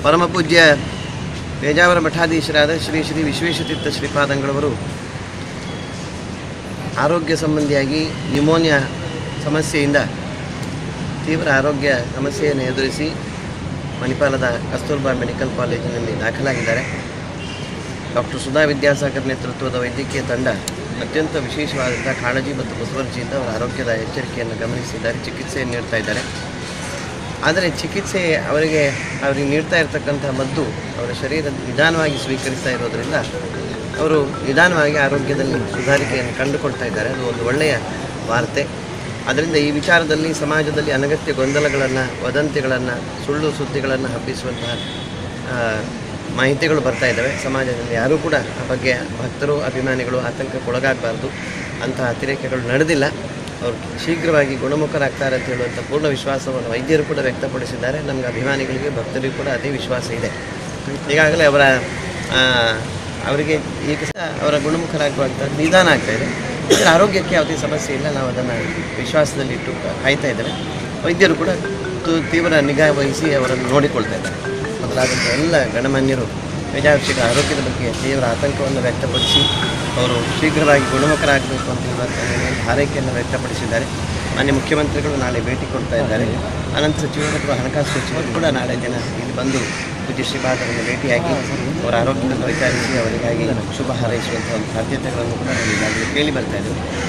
ಪರಮಪೂಜ್ಯ ಪೇಜಾವರ ಮಠಾಧೀಶರಾದ ಶ್ರೀ ಶ್ರೀ ವಿಶ್ವೇಶತೀರ್ಥ ಶ್ರೀಪಾದಂಗಳವರು ಆರೋಗ್ಯ ಸಂಬಂಧಿಯಾಗಿ ನ್ಯೂಮೋನಿಯಾ ಸಮಸ್ಯೆಯಿಂದ ತೀವ್ರ ಆರೋಗ್ಯ ಸಮಸ್ಯೆಯನ್ನು ಎದುರಿಸಿ ಮಣಿಪಾಲದ ಕಸ್ತೂರ್ಬಾ ಮೆಡಿಕಲ್ ಕಾಲೇಜಿನಲ್ಲಿ ದಾಖಲಾಗಿದ್ದಾರೆ ಡಾಕ್ಟರ್ ಸುಧಾ ವಿದ್ಯಾಸಾಗರ್ ನೇತೃತ್ವದ ವೈದ್ಯಕೀಯ ತಂಡ ಅತ್ಯಂತ ವಿಶೇಷವಾದಂಥ ಕಾಳಜಿ ಮತ್ತು ಮುತುವರ್ಜಿಯಿಂದ ಅವರ ಆರೋಗ್ಯದ ಎಚ್ಚರಿಕೆಯನ್ನು ಗಮನಿಸಿದ್ದಾರೆ ಚಿಕಿತ್ಸೆಯನ್ನು ನೀಡ್ತಾ ಇದ್ದಾರೆ ಆದರೆ ಚಿಕಿತ್ಸೆ ಅವರಿಗೆ ಅವರಿಗೆ ನೀಡ್ತಾ ಇರತಕ್ಕಂಥ ಮದ್ದು ಅವರ ಶರೀರ ನಿಧಾನವಾಗಿ ಸ್ವೀಕರಿಸ್ತಾ ಇರೋದರಿಂದ ಅವರು ನಿಧಾನವಾಗಿ ಆರೋಗ್ಯದಲ್ಲಿ ಸುಧಾರಿಕೆಯನ್ನು ಕಂಡುಕೊಳ್ತಾ ಇದ್ದಾರೆ ಅದು ಒಂದು ಒಳ್ಳೆಯ ವಾರ್ತೆ ಅದರಿಂದ ಈ ವಿಚಾರದಲ್ಲಿ ಸಮಾಜದಲ್ಲಿ ಅನಗತ್ಯ ಗೊಂದಲಗಳನ್ನು ವದಂತಿಗಳನ್ನು ಸುಳ್ಳು ಸುದ್ದಿಗಳನ್ನು ಹಬ್ಬಿಸುವಂತಹ ಆ, ಮಾಹಿತಿಗಳು ಬರ್ತಾ ಇದ್ದಾವೆ ಸಮಾಜದಲ್ಲಿ ಯಾರೂ ಕೂಡ ಆ ಬಗ್ಗೆ ಭಕ್ತರು ಅಭಿಮಾನಿಗಳು ಆತಂಕಕ್ಕೊಳಗಾಗಬಾರ್ದು ಅಂತಹ ಅತಿರೇಕಗಳು ನಡೆದಿಲ್ಲ ಅವರು ಶೀಘ್ರವಾಗಿ ಗುಣಮುಖರಾಗ್ತಾರೆ ಅಂತ ಹೇಳುವಂಥ ಪೂರ್ಣ ವಿಶ್ವಾಸವನ್ನು ವೈದ್ಯರು ಕೂಡ ವ್ಯಕ್ತಪಡಿಸಿದ್ದಾರೆ ನಮಗೆ ಅಭಿಮಾನಿಗಳಿಗೆ ಭಕ್ತರಿಗೂ ಕೂಡ ಅದೇ ವಿಶ್ವಾಸ ಇದೆ ಈಗಾಗಲೇ ಅವರ ಆ, ಅವರಿಗೆ ಈಗ ಸಹ ಅವರ ಗುಣಮುಖರಾಗುವಂಥ ನಿಧಾನ ಆಗ್ತಾ ಇದೆ ಇದರ ಆರೋಗ್ಯಕ್ಕೆ ಯಾವುದೇ ಸಮಸ್ಯೆ ಇಲ್ಲ ನಾವು ಅದನ್ನು ವಿಶ್ವಾಸದಲ್ಲಿಟ್ಟು ಕಾಯ್ತಾ ಇದ್ದೇವೆ ವೈದ್ಯರು ಕೂಡ ತು- ತೀವ್ರ ನಿಗಾ ವಹಿಸಿ ಅವರನ್ನು ನೋಡಿಕೊಳ್ತಾ ಇದ್ದಾರೆ ಮೊದಲಾದಂಥ ಎಲ್ಲ ಗಣಮಾನ್ಯರು ಮೇಜಾವಶ್ಯಕ ಆರೋಗ್ಯದ ಬಗ್ಗೆ ತೀವ್ರ ಆತಂಕವನ್ನು ವ್ಯಕ್ತಪಡಿಸಿ ಅವರು ಶೀಘ್ರವಾಗಿ ಗುಣಮುಖರಾಗಬೇಕು ಅಂತ ಹೇಳುವಂಥ ಒಂದು ಹಾರೈಕೆಯನ್ನು ವ್ಯಕ್ತಪಡಿಸಿದ್ದಾರೆ ಮಾನ್ಯ ಮುಖ್ಯಮಂತ್ರಿಗಳು ನಾಳೆ ಭೇಟಿ ಕೊಡ್ತಾ ಇದ್ದಾರೆ ಅನಂತ ಸಚಿವರು ಅಥವಾ ಹಣಕಾಸು ಸಚಿವರು ಕೂಡ ನಾಳೆ ದಿನ ಇಲ್ಲಿ ಬಂದು ಪೂಜ್ಯ ಶ್ರೀಪಾದರನ್ನು ಭೇಟಿಯಾಗಿ ಅವರ ಆರೋಗ್ಯವನ್ನು ವಿಚಾರಿಸಿ ಅವರಿಗಾಗಿ ಶುಭ ಹಾರೈಸುವಂಥ ಒಂದು ಸಾಧ್ಯತೆಗಳನ್ನು ಕೂಡ ನಾವು ಈಗಾಗಲೇ ಕೇಳಿ ಬರ್ತಾ ಇದ್ದೇವೆ